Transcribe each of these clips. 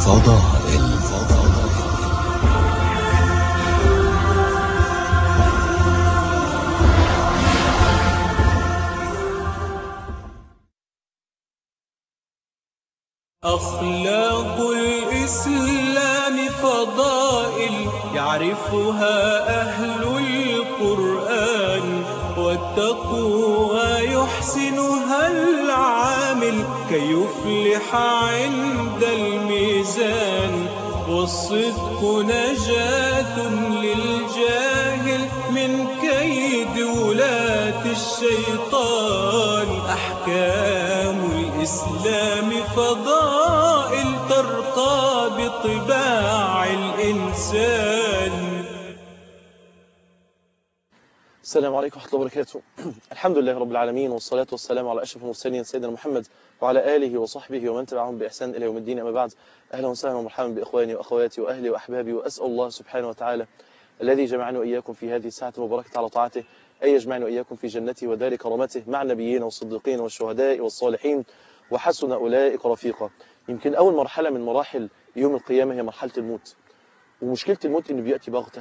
الفضائل أخلاق الإسلام فضائل يعرفها أهل القرآن والتقوى يحسنها العامل كي يفلح عند الميزان والصدق نجاة للجاهل من كيد ولاة الشيطان أحكام الإسلام فضائل ترقى بطباع الإنسان السلام عليكم ورحمة الله وبركاته الحمد لله رب العالمين والصلاة والسلام على أشرف المرسلين سيدنا محمد وعلى آله وصحبه ومن تبعهم بإحسان إلى يوم الدين أما بعد أهلا وسهلا ومرحبا بإخواني وأخواتي وأهلي وأحبابي وأسأل الله سبحانه وتعالى الذي جمعني وإياكم في هذه الساعة المباركة على طاعته أن يجمعني وإياكم في جنته ودار كرامته مع النبيين والصديقين والشهداء والصالحين وحسن أولئك رفيقا يمكن أول مرحلة من مراحل يوم القيامة هي مرحلة الموت ومشكلة الموت إنه بيأتي بغتة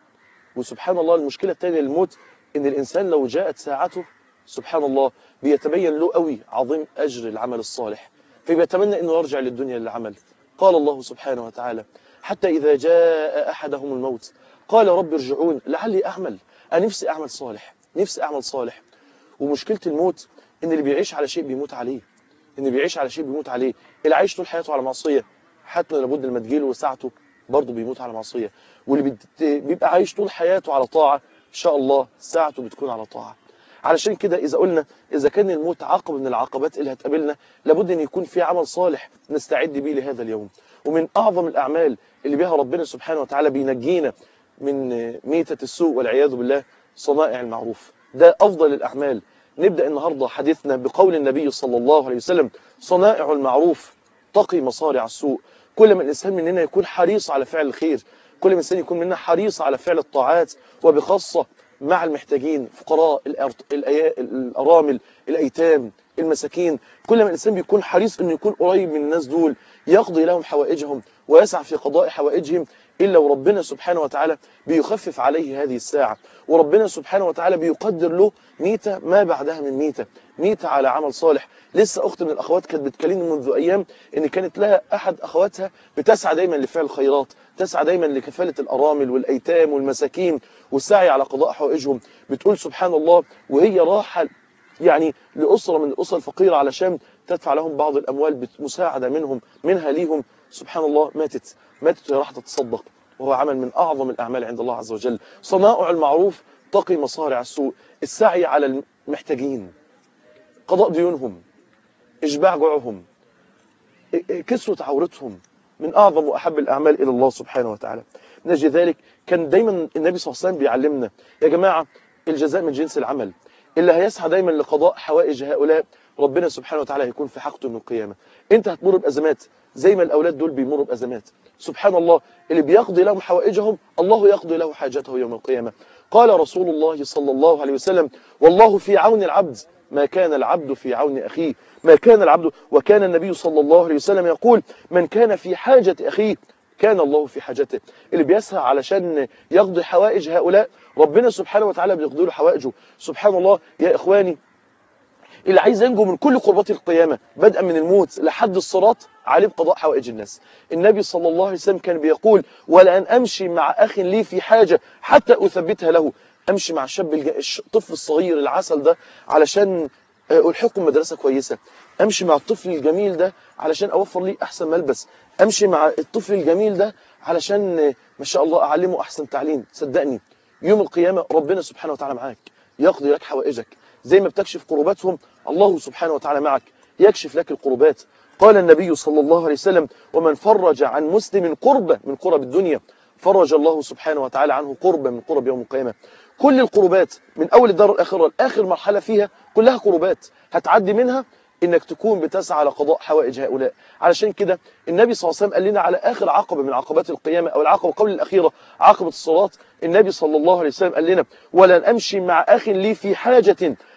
وسبحان الله المشكلة الثانية للموت إن الإنسان لو جاءت ساعته سبحان الله بيتبين له قوي عظيم أجر العمل الصالح فبيتمنى أنه يرجع للدنيا للعمل قال الله سبحانه وتعالى حتى إذا جاء أحدهم الموت قال رب ارجعون لعلي أعمل أنا نفسي أعمل صالح نفسي أعمل صالح ومشكلة الموت إن اللي بيعيش على شيء بيموت عليه إن اللي بيعيش على شيء بيموت عليه اللي عايش طول حياته على معصية حتى لابد لما تجيله ساعته برضه بيموت على معصية واللي بت- بيبقى عايش طول حياته على طاعة إن شاء الله ساعته بتكون على طاعة علشان كده إذا قلنا إذا كان الموت عقبة من العقبات اللي هتقابلنا لابد أن يكون في عمل صالح نستعد به لهذا اليوم ومن أعظم الأعمال اللي بها ربنا سبحانه وتعالى بينجينا من ميتة السوء والعياذ بالله صنائع المعروف ده أفضل الأعمال نبدأ النهاردة حديثنا بقول النبي صلى الله عليه وسلم صنائع المعروف تقي مصارع السوء كل ما الإنسان مننا يكون حريص على فعل الخير كل ما الإنسان يكون مننا حريص على فعل الطاعات وبخاصة مع المحتاجين فقراء الأرط- الأيا- الأرامل الأيتام المساكين كل ما الإنسان بيكون حريص أنه يكون قريب من الناس دول يقضي لهم حوائجهم ويسعى في قضاء حوائجهم إلا وربنا سبحانه وتعالى بيخفف عليه هذه الساعة وربنا سبحانه وتعالى بيقدر له ميتة ما بعدها من ميتة ميتة على عمل صالح لسه أخت من الأخوات كانت بتكلمني منذ أيام إن كانت لها أحد أخواتها بتسعى دايما لفعل الخيرات تسعى دايما لكفالة الأرامل والأيتام والمساكين والسعي على قضاء حوائجهم بتقول سبحان الله وهي راحة يعني لأسرة من الأسر الفقيرة علشان تدفع لهم بعض الأموال مساعدة منهم منها ليهم سبحان الله ماتت ماتت وهي راح تتصدق وهو عمل من أعظم الأعمال عند الله عز وجل صنائع المعروف تقي مصارع السوء السعي على المحتاجين قضاء ديونهم إشباع جوعهم كسوة عورتهم من أعظم وأحب الأعمال إلى الله سبحانه وتعالى من أجل ذلك كان دايما النبي صلى الله عليه وسلم بيعلمنا يا جماعة الجزاء من جنس العمل اللي هيسعى دايما لقضاء حوائج هؤلاء ربنا سبحانه وتعالى هيكون في حقته من القيامة انت هتمر بأزمات زي ما الأولاد دول بيمروا بأزمات سبحان الله اللي بيقضي لهم حوائجهم الله يقضي له حاجته يوم القيامة قال رسول الله صلى الله عليه وسلم والله في عون العبد ما كان العبد في عون أخيه ما كان العبد وكان النبي صلى الله عليه وسلم يقول من كان في حاجة أخيه كان الله في حاجته اللي بيسعى علشان يقضي حوائج هؤلاء ربنا سبحانه وتعالى بيقضي له حوائجه سبحان الله يا إخواني اللي عايز ينجو من كل قربات القيامة بدءا من الموت لحد الصراط عليه بقضاء حوائج الناس النبي صلى الله عليه وسلم كان بيقول ولأن أمشي مع أخ لي في حاجة حتى أثبتها له أمشي مع الشاب الج... الطفل الصغير العسل ده علشان ألحقه مدرسة كويسة أمشي مع الطفل الجميل ده علشان أوفر لي أحسن ملبس أمشي مع الطفل الجميل ده علشان ما شاء الله أعلمه أحسن تعليم صدقني يوم القيامة ربنا سبحانه وتعالى معاك يقضي لك حوائجك زي ما بتكشف قرباتهم الله سبحانه وتعالى معك يكشف لك القربات قال النبي صلى الله عليه وسلم ومن فرج عن مسلم قربة من قرب الدنيا فرج الله سبحانه وتعالى عنه قربة من قرب يوم القيامة كل القربات من أول الدار الآخرة لآخر مرحلة فيها كلها قربات هتعدي منها انك تكون بتسعى على قضاء حوائج هؤلاء علشان كده النبي صلى الله عليه وسلم قال لنا على اخر عقبه من عقبات القيامه او العقبه قبل الاخيره عقبه الصلاه النبي صلى الله عليه وسلم قال لنا ولن امشي مع اخ لي في حاجه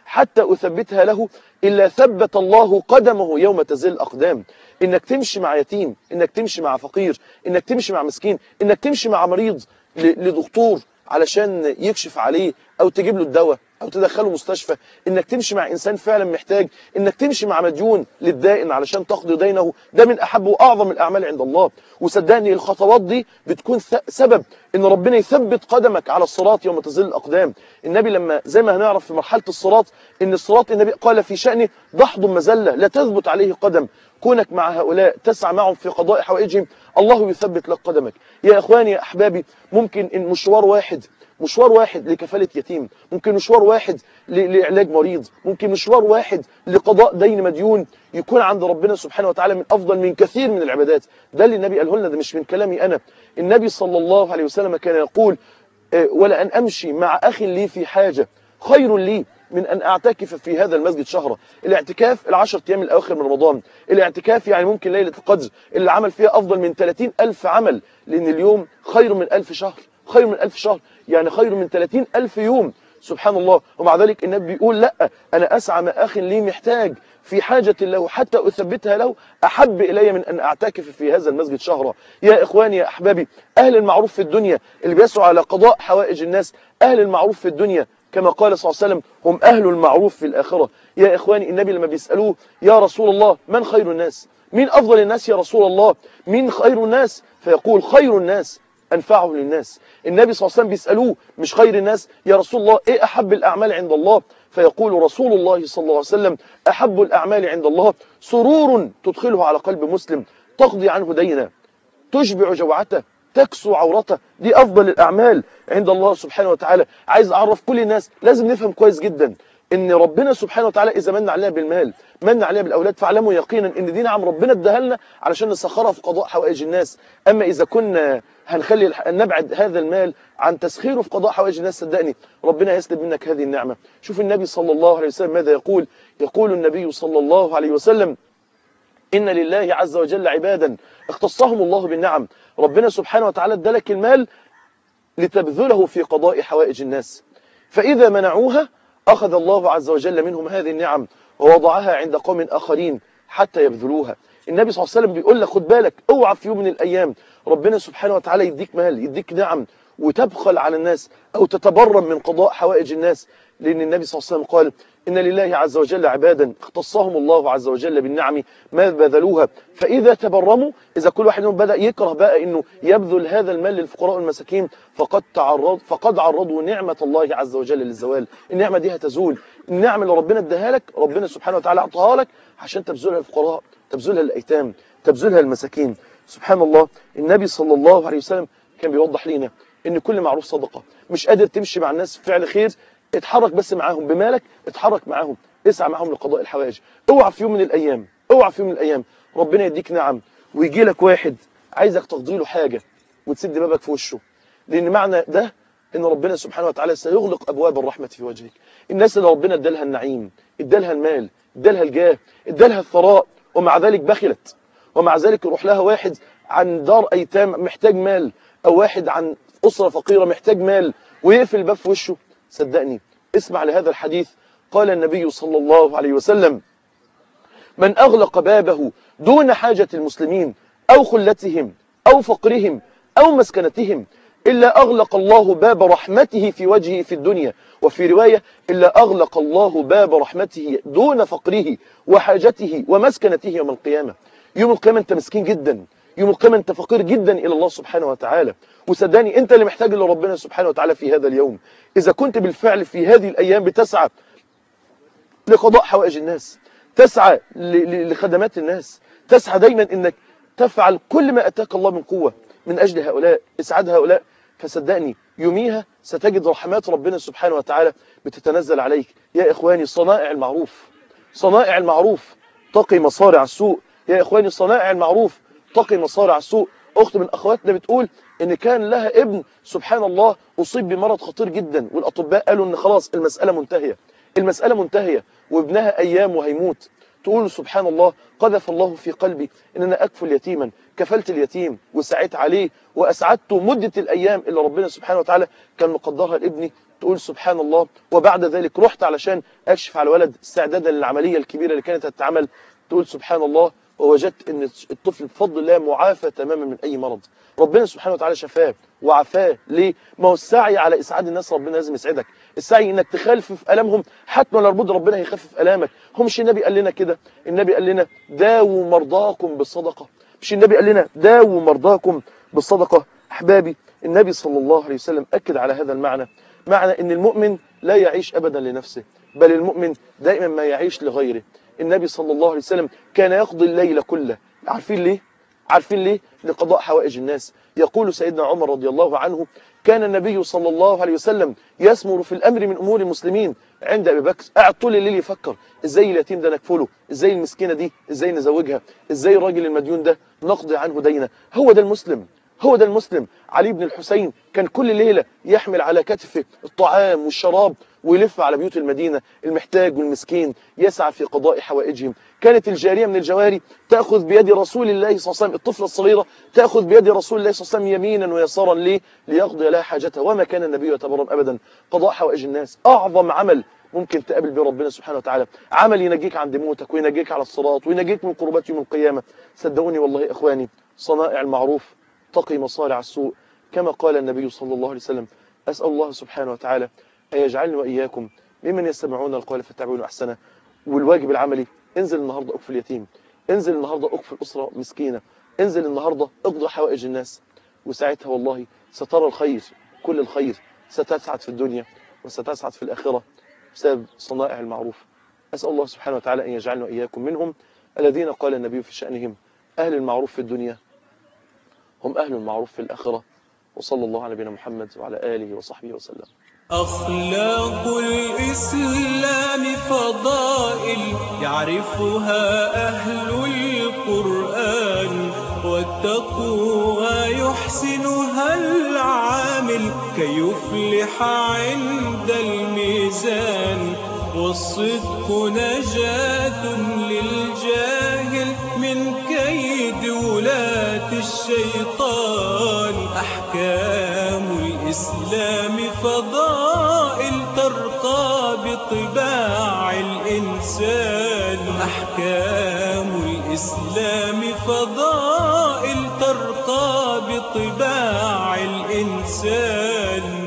حتى أثبتها له إلا ثبت الله قدمه يوم تزل الأقدام إنك تمشي مع يتيم إنك تمشي مع فقير إنك تمشي مع مسكين إنك تمشي مع مريض ل- لدكتور علشان يكشف عليه أو تجيب له الدواء أو تدخله مستشفى إنك تمشي مع إنسان فعلا محتاج إنك تمشي مع مديون للدائن علشان تقضي دينه ده من أحب وأعظم الأعمال عند الله وصدقني الخطوات دي بتكون ث- سبب إن ربنا يثبت قدمك على الصراط يوم تزل الأقدام النبي لما زي ما هنعرف في مرحلة الصراط إن الصراط النبي قال في شأنه ضحض مزلة لا تثبت عليه قدم كونك مع هؤلاء تسعى معهم في قضاء حوائجهم الله يثبت لك قدمك يا إخواني يا أحبابي ممكن إن مشوار واحد مشوار واحد لكفالة يتيم ممكن مشوار واحد ل- لعلاج مريض ممكن مشوار واحد لقضاء دين مديون يكون عند ربنا سبحانه وتعالى من أفضل من كثير من العبادات ده اللي النبي قاله لنا ده مش من كلامي أنا النبي صلى الله عليه وسلم كان يقول آه، ولا أن أمشي مع أخ لي في حاجة خير لي من أن أعتكف في هذا المسجد شهرا الاعتكاف العشر أيام الأواخر من رمضان الاعتكاف يعني ممكن ليلة القدر اللي عمل فيها أفضل من 30 ألف عمل لأن اليوم خير من ألف شهر خير من ألف شهر يعني خير من 30 ألف يوم سبحان الله ومع ذلك النبي بيقول لا أنا أسعى مع أخ لي محتاج في حاجة له حتى أثبتها له أحب إلي من أن أعتكف في هذا المسجد شهرا يا إخواني يا أحبابي أهل المعروف في الدنيا اللي بيسعوا على قضاء حوائج الناس أهل المعروف في الدنيا كما قال صلى الله عليه وسلم هم أهل المعروف في الآخرة يا إخواني النبي لما بيسألوه يا رسول الله من خير الناس مين أفضل الناس يا رسول الله مين خير الناس فيقول خير الناس أنفعهم للناس النبي صلى الله عليه وسلم بيسألوه مش خير الناس يا رسول الله إيه أحب الأعمال عند الله فيقول رسول الله صلى الله عليه وسلم أحب الأعمال عند الله سرور تدخله على قلب مسلم تقضي عنه دينا تشبع جوعته تكسو عورته دي أفضل الأعمال عند الله سبحانه وتعالى عايز أعرف كل الناس لازم نفهم كويس جدا ان ربنا سبحانه وتعالى اذا من علينا بالمال من علينا بالاولاد فاعلموا يقينا ان دي نعم ربنا اداها لنا علشان نسخرها في قضاء حوائج الناس اما اذا كنا هنخلي الح- نبعد هذا المال عن تسخيره في قضاء حوائج الناس صدقني ربنا يسلب منك هذه النعمه شوف النبي صلى الله عليه وسلم ماذا يقول يقول النبي صلى الله عليه وسلم إن لله عز وجل عبادا اختصهم الله بالنعم ربنا سبحانه وتعالى ادالك المال لتبذله في قضاء حوائج الناس فإذا منعوها أخذ الله عز وجل منهم هذه النعم ووضعها عند قوم آخرين حتى يبذلوها النبي صلى الله عليه وسلم بيقول لك خد بالك اوعى في يوم من الأيام ربنا سبحانه وتعالى يديك مال يديك نعم وتبخل على الناس أو تتبرم من قضاء حوائج الناس لأن النبي صلى الله عليه وسلم قال إن لله عز وجل عبادا اختصهم الله عز وجل بالنعم ما بذلوها فإذا تبرموا إذا كل واحد منهم بدأ يكره بقى إنه يبذل هذا المال للفقراء والمساكين فقد تعرض فقد عرضوا نعمة الله عز وجل للزوال النعمة دي هتزول النعمة اللي ربنا اداها لك ربنا سبحانه وتعالى أعطاها لك عشان تبذلها للفقراء تبذلها للأيتام تبذلها للمساكين سبحان الله النبي صلى الله عليه وسلم كان بيوضح لنا ان كل معروف صدقة مش قادر تمشي مع الناس في فعل خير اتحرك بس معاهم بمالك اتحرك معاهم اسعى معاهم لقضاء الحوائج اوعى في يوم من الايام اوعى في يوم من الايام ربنا يديك نعم ويجي لك واحد عايزك تقضي له حاجة وتسد بابك في وشه لان معنى ده ان ربنا سبحانه وتعالى سيغلق ابواب الرحمة في وجهك الناس اللي ربنا ادالها النعيم ادالها المال ادالها الجاه ادالها الثراء ومع ذلك بخلت ومع ذلك يروح لها واحد عن دار ايتام محتاج مال او واحد عن اسره فقيره محتاج مال ويقفل الباب في وشه صدقني اسمع لهذا الحديث قال النبي صلى الله عليه وسلم من اغلق بابه دون حاجه المسلمين او خلتهم او فقرهم او مسكنتهم إلا أغلق الله باب رحمته في وجهه في الدنيا وفي رواية إلا أغلق الله باب رحمته دون فقره وحاجته ومسكنته يوم القيامة يوم القيامة أنت مسكين جدا يوم القيامة أنت فقير جدا إلى الله سبحانه وتعالى وصدقني أنت اللي محتاج لربنا سبحانه وتعالى في هذا اليوم إذا كنت بالفعل في هذه الأيام بتسعى لقضاء حوائج الناس تسعى لخدمات الناس تسعى دايما أنك تفعل كل ما أتاك الله من قوة من أجل هؤلاء إسعاد هؤلاء فصدقني يوميها ستجد رحمات ربنا سبحانه وتعالى بتتنزل عليك يا إخواني صنائع المعروف صنائع المعروف تقي مصارع السوء يا إخواني صنائع المعروف تقي مصارع السوء أخت من أخواتنا بتقول إن كان لها ابن سبحان الله أصيب بمرض خطير جدا والأطباء قالوا إن خلاص المسألة منتهية المسألة منتهية وابنها أيام وهيموت تقول سبحان الله قذف الله في قلبي ان انا اكفل يتيما كفلت اليتيم وسعيت عليه واسعدته مدة الايام اللي ربنا سبحانه وتعالى كان مقدرها لابني تقول سبحان الله وبعد ذلك رحت علشان اكشف على الولد استعدادا للعمليه الكبيره اللي كانت هتتعمل تقول سبحان الله ووجدت ان الطفل بفضل الله معافى تماما من اي مرض ربنا سبحانه وتعالى شفاه وعافاه ليه ما هو السعي على اسعاد الناس ربنا لازم يسعدك السعي انك تخفف الامهم حتى لو لابد ربنا هيخفف الامك هو مش النبي قال لنا كده النبي قال لنا داووا مرضاكم بالصدقه مش النبي قال لنا داووا مرضاكم بالصدقه احبابي النبي صلى الله عليه وسلم اكد على هذا المعنى معنى ان المؤمن لا يعيش ابدا لنفسه بل المؤمن دائما ما يعيش لغيره النبي صلى الله عليه وسلم كان يقضي الليل كله عارفين ليه عارفين ليه لقضاء حوائج الناس يقول سيدنا عمر رضي الله عنه كان النبي صلى الله عليه وسلم يسمر في الامر من امور المسلمين عند ابي بكر قاعد طول الليل يفكر ازاي اليتيم ده نكفله ازاي المسكينه دي ازاي نزوجها ازاي الراجل المديون ده نقضي عنه دينه هو ده المسلم هو ده المسلم علي بن الحسين كان كل ليلة يحمل على كتفه الطعام والشراب ويلف على بيوت المدينة المحتاج والمسكين يسعى في قضاء حوائجهم كانت الجارية من الجواري تأخذ بيد رسول الله صلى الله عليه وسلم الطفلة الصغيرة تأخذ بيد رسول الله صلى الله عليه وسلم يمينا ويسارا ليه ليقضي لها حاجتها وما كان النبي يتبرم أبدا قضاء حوائج الناس أعظم عمل ممكن تقابل به ربنا سبحانه وتعالى عمل ينجيك عند موتك وينجيك على الصراط وينجيك من قربات يوم القيامة صدقوني والله يا إخواني صنائع المعروف تقي مصارع السوء كما قال النبي صلى الله عليه وسلم أسأل الله سبحانه وتعالى أن يجعلني وإياكم ممن يستمعون القول فاتبعون أحسنه والواجب العملي انزل النهاردة أكفل اليتيم انزل النهاردة أكفل أسرة مسكينة انزل النهاردة اقضي حوائج الناس وساعتها والله سترى الخير كل الخير ستسعد في الدنيا وستسعد في الآخرة بسبب صنائع المعروف أسأل الله سبحانه وتعالى أن يجعلنا وإياكم منهم الذين قال النبي في شأنهم أهل المعروف في الدنيا هم أهل المعروف في الآخرة وصلى الله على نبينا محمد وعلى آله وصحبه وسلم أخلاق الإسلام فضائل يعرفها أهل القرآن والتقوى يحسنها العامل كي يفلح عند الميزان والصدق نجاة للجاهل من كيد ولاة الشيطان أحكام الإسلام فضائل ترقى بطباع الإنسان أحكام الإسلام فضائل ترقى بطباع الإنسان